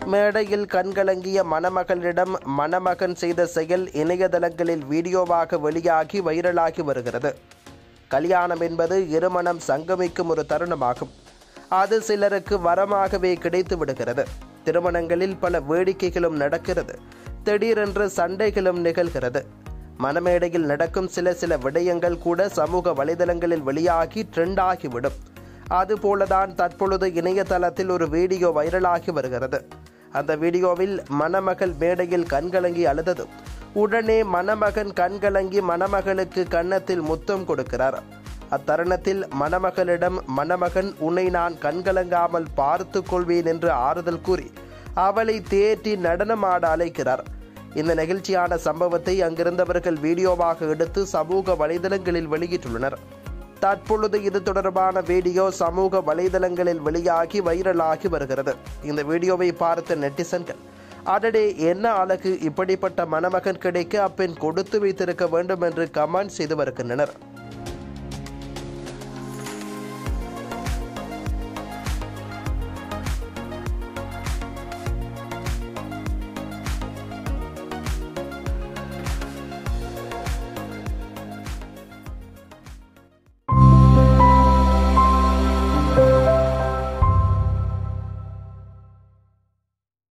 மேடையில் கண்கலங்கிய மணமகளிடம் மணமகன் செய்த செயல் இணையதளங்களில் வீடியோவாக வெளியாகி வைரலாகி வருகிறது கல்யாணம் என்பது இருமணம் சங்கமிக்கும் ஒரு தருணமாகும் அது சிலருக்கு வரமாகவே கிடைத்து விடுகிறது திருமணங்களில் பல வேடிக்கைகளும் நடக்கிறது திடீரென்று சண்டைகளும் நிகழ்கிறது மணமேடையில் நடக்கும் சில சில விடயங்கள் கூட சமூக வலைதளங்களில் வெளியாகி ட்ரெண்ட் ஆகிவிடும் அதுபோலதான் தற்பொழுது இணையதளத்தில் ஒரு வீடியோ வைரலாகி வருகிறது அந்த வீடியோவில் மணமகள் மேடையில் கண்கலங்கி அழுததும் உடனே மணமகன் கண்கலங்கி மணமகளுக்கு கன்னத்தில் முத்தம் கொடுக்கிறார் அத்தருணத்தில் மணமகளிடம் மணமகன் உன்னை நான் கண்கலங்காமல் பார்த்து கொள்வேன் என்று ஆறுதல் கூறி அவளை தேற்றி நடனமாட அழைக்கிறார் இந்த நெகிழ்ச்சியான சம்பவத்தை அங்கிருந்தவர்கள் வீடியோவாக எடுத்து சமூக வலைதளங்களில் வெளியிட்டுள்ளனர் தற்பொழுது இது தொடர்பான வீடியோ சமூக வலைதளங்களில் வெளியாகி வைரலாகி வருகிறது இந்த வீடியோவை பார்த்த நெட்டிசன்கள் அடடே என்ன அழகு இப்படிப்பட்ட மணமகன் கிடைக்க அப்பெண் கொடுத்து வைத்திருக்க வேண்டும் என்று கமெண்ட் செய்து வருகின்றனர்